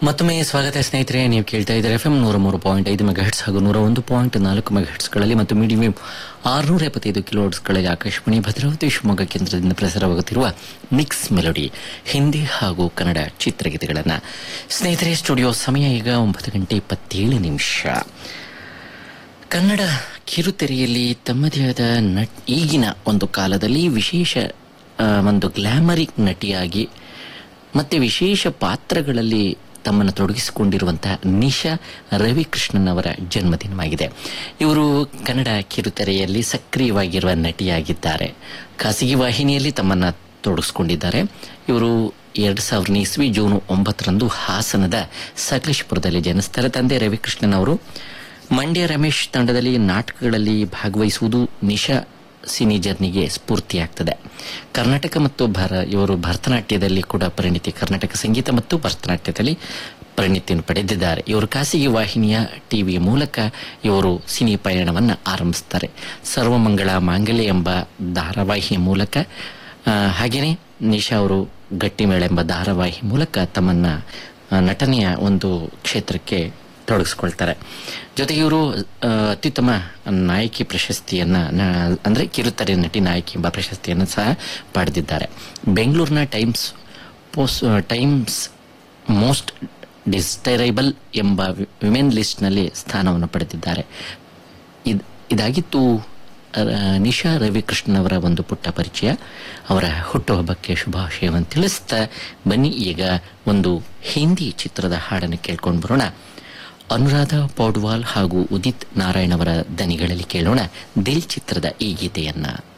ಮತ್ತೊಮ್ಮೆ ಸ್ವಾಗತ ಸ್ನೇಹಿತರೆ ನೀವು ಕೇಳ್ತಾ ಇದ್ದಾರೆ ಎಫ್ ಎಂ ನೂರ ಮೂರು ಪಾಯಿಂಟ್ ಐದು ಮೆಗಾಹೆಟ್ಸ್ ಹಾಗೂ ನೂರ ಒಂದು ಪಾಯಿಂಟ್ ನಾಲ್ಕು ಮೆಗಾಹೆಟ್ಸ್ಗಳಲ್ಲಿ ಮತ್ತು ಮೀಡಿಯಂ ಆರುನೂರ ಎಪ್ಪತ್ತೈದು ಕಿಲೋಹೆಟ್ಸ್ಗಳಲ್ಲಿ ಆಕಾಶವಾಣಿ ಭದ್ರಾವತಿ ಶಿವಮೊಗ್ಗ ಕೇಂದ್ರದಿಂದ ಪ್ರಸಾರವಾಗುತ್ತಿರುವ ಮಿಕ್ಸ್ ಮೆಲೋಡಿ ಹಿಂದಿ ಹಾಗೂ ಕನ್ನಡ ಚಿತ್ರಗೀತೆಗಳನ್ನು ಸ್ನೇಹಿತರೆ ಸ್ಟುಡಿಯೋ ಸಮಯ ಈಗ ಒಂಬತ್ತು ಗಂಟೆ ಇಪ್ಪತ್ತೇಳು ನಿಮಿಷ ಕನ್ನಡ ಕಿರುತೆರೆಯಲ್ಲಿ ತಮ್ಮದೇ ಆದ ನಟ್ ಈಗಿನ ಒಂದು ಕಾಲದಲ್ಲಿ ವಿಶೇಷ ಆ, ಒಂದು ಗ್ಲಾಮರಿಕ್ ನಟಿಯಾಗಿ ಮತ್ತೆ ವಿಶೇಷ ಪಾತ್ರಗಳಲ್ಲಿ ತಮ್ಮನ್ನು ತೊಡಗಿಸಿಕೊಂಡಿರುವಂತಹ ನಿಶಾ ರವಿಕೃಷ್ಣನ್ ಅವರ ಜನ್ಮದಿನವಾಗಿದೆ ಇವರು ಕನ್ನಡ ಕಿರುತೆರೆಯಲ್ಲಿ ಸಕ್ರಿಯವಾಗಿರುವ ನಟಿಯಾಗಿದ್ದಾರೆ ಖಾಸಗಿ ವಾಹಿನಿಯಲ್ಲಿ ತಮ್ಮನ್ನು ತೊಡಗಿಸಿಕೊಂಡಿದ್ದಾರೆ ಇವರು ಎರಡು ಸಾವಿರದ ಇಸ್ವಿ ಜೂನ್ ಒಂಬತ್ತರಂದು ಹಾಸನದ ಸಕಲೇಶಪುರದಲ್ಲಿ ಜನಿಸ್ತಾರೆ ತಂದೆ ರವಿಕೃಷ್ಣನ್ ಅವರು ಮಂಡ್ಯ ರಮೇಶ್ ತಂಡದಲ್ಲಿ ನಾಟಕಗಳಲ್ಲಿ ಭಾಗವಹಿಸುವುದು ನಿಶಾ ಸಿನಿ ಜರ್ನಿಗೆ ಸ್ಫೂರ್ತಿಯಾಗ್ತದೆ ಕರ್ನಾಟಕ ಮತ್ತು ಭರ ಇವರು ಭರತನಾಟ್ಯದಲ್ಲಿ ಕೂಡ ಪರಿಣಿತಿ ಕರ್ನಾಟಕ ಸಂಗೀತ ಮತ್ತು ಭರತನಾಟ್ಯದಲ್ಲಿ ಪರಿಣಿತಿಯನ್ನು ಪಡೆದಿದ್ದಾರೆ ಇವರು ಖಾಸಗಿ ವಾಹಿನಿಯ ಟಿವಿಯ ಮೂಲಕ ಇವರು ಸಿನಿ ಪಯಣವನ್ನು ಆರಂಭಿಸ್ತಾರೆ ಸರ್ವಮಂಗಳ ಮಾಂಗಲ್ಯ ಎಂಬ ಧಾರಾವಾಹಿಯ ಮೂಲಕ ಆ, ಹಾಗೇನೆ ನಿಶಾ ಅವರು ಗಟ್ಟಿಮೇಳ ಎಂಬ ಧಾರಾವಾಹಿ ಮೂಲಕ ತಮ್ಮನ್ನ ಆ, ನಟನೆಯ ಒಂದು ಕ್ಷೇತ್ರಕ್ಕೆ ತೊಡಗಿಸ್ಕೊಳ್ತಾರೆ ಜೊತೆಗೆ ಇವರು ಆ, ಅತ್ಯುತ್ತಮ ನಾಯಕಿ ಪ್ರಶಸ್ತಿಯನ್ನ ನ- ಅಂದ್ರೆ ಕಿರುತೆರೆ ನಟಿ ನಾಯಕಿ ಎಂಬ ಪ್ರಶಸ್ತಿಯನ್ನು ಸಹ ಪಡೆದಿದ್ದಾರೆ ಬೆಂಗಳೂರಿನ ಟೈಮ್ಸ್ ಪೋಸ್ ಟೈಮ್ಸ್ ಮೋಸ್ಟ್ ಡಿಸ್ಟೈರಬಲ್ ಎಂಬ ವಿಮೆನ್ ಲಿಸ್ಟ್ನಲ್ಲಿ ಸ್ಥಾನವನ್ನು ಪಡೆದಿದ್ದಾರೆ ಇದ್- ಇದಾಗಿತ್ತು ಆ, ನಿಶಾ ರವಿಕೃಷ್ಣನ್ ಅವರ ಒಂದು ಪುಟ್ಟ ಪರಿಚಯ ಅವರ ಹುಟ್ಟುಹಬ್ಬಕ್ಕೆ ಶುಭಾಶಯವನ್ನು ತಿಳಿಸ್ತಾ ಬನ್ನಿ ಈಗ ಒಂದು ಹಿಂದಿ ಚಿತ್ರದ ಹಾಡನ್ನು ಕೇಳ್ಕೊಂಡು ಬರೋಣ ಅನುರಾಧ ಪೌಡ್ವಾಲ್ ಹಾಗೂ ಉದಿತ್ ನಾರಾಯಣ್ ಅವರ ದನಿಗಳಲ್ಲಿ ಕೇಳೋಣ ದಿಲ್ ಚಿತ್ರದ ಈ ಗೀತೆಯನ್ನ